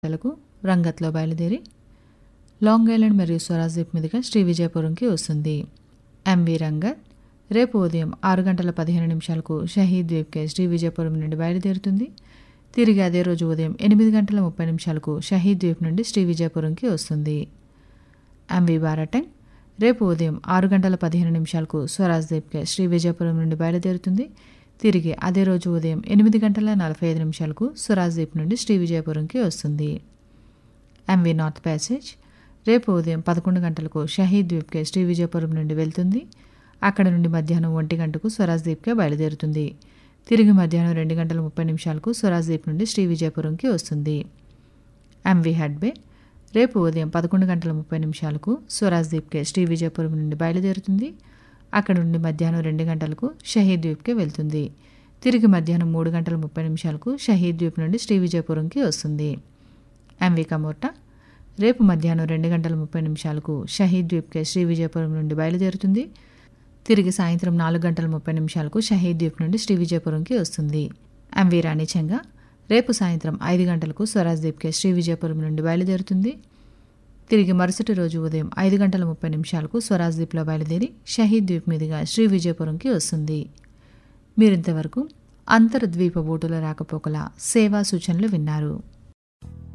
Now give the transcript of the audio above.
గంటలకు రంగత్లో బయలుదేరి long island మరియు స్వరాజ్ ద్వీప్ మీదుగా శ్రీ విజయపురంకి వస్తుంది ఎంవి రంగత్ రేపు ఉదయం ఆరు గంటల పదిహేను నిమిషాలకు షహీద్ ద్వీప్కే శ్రీ విజయపురం నుండి బయలుదేరుతుంది తిరిగి అదే రోజు ఉదయం ఎనిమిది గంటల ముప్పై నిమిషాలకు షహీద్ ద్వీప్ నుండి శ్రీ విజయపురంకి వస్తుంది ఎంవి బారటంగ్ రేపు ఉదయం ఆరు గంటల పదిహేను నిమిషాలకు స్వరాజ్ ద్వీప్కే శ్రీ విజయపురం నుండి బయలుదేరుతుంది తిరిగి అదే రోజు ఉదయం ఎనిమిది గంటల నలభై ఐదు నిమిషాలకు స్వరాజ్ ద్వీప్ నుండి శ్రీ విజయపురంకి వస్తుంది ఎంవి నార్త్ ప్యాసేజ్ రేపు ఉదయం పదకొండు గంటలకు షహీద్ ద్వీప్కే శ్రీ విజయపురం నుండి వెళ్తుంది అక్కడ నుండి మధ్యాహ్నం ఒంటి గంటకు స్వరాజ్ ద్వీప్కే బయలుదేరుతుంది తిరిగి మధ్యాహ్నం రెండు గంటల ముప్పై నిమిషాలకు స్వరాజ్ ద్వీప్ నుండి శ్రీ విజయపురంకి వస్తుంది ఎంవి హడ్బే రేపు ఉదయం పదకొండు గంటల ముప్పై నిమిషాలకు స్వరాజ్ ద్వీప్కే శ్రీ విజయపురం నుండి బయలుదేరుతుంది అక్కడ నుండి మధ్యాహ్నం రెండు గంటలకు షహీద్ ద్వీప్కి వెళ్తుంది తిరిగి మధ్యాహ్నం మూడు గంటల ముప్పై నిమిషాలకు షహీద్ ద్వీప్ నుండి శ్రీ విజయపురంకి వస్తుంది ఎంవి కమోర్టా రేపు మధ్యాహ్నం రెండు గంటల ముప్పై నిమిషాలకు షహీద్ ద్వీప్కే శ్రీ విజయపురం నుండి బయలుదేరుతుంది తిరిగి సాయంత్రం నాలుగు గంటల ముప్పై నిమిషాలకు షహీద్ ద్వీప్ నుండి శ్రీ విజయపురంకి వస్తుంది ఎంవి రాణిచంగా రేపు సాయంత్రం ఐదు గంటలకు స్వరాజ్ ద్వీప్కే శ్రీ విజయపురం నుండి బయలుదేరుతుంది తిరిగి మరుసటి రోజు ఉదయం ఐదు గంటల ముప్పై నిమిషాలకు స్వరాజ్ ద్వీప్లో బయలుదేరి షహీద్ ద్వీప్ మీదుగా శ్రీ విజయపురంకి వస్తుంది మీరింతవరకు అంతర్ద్వీప బోటుల రాకపోకల సేవా సూచనలు విన్నారు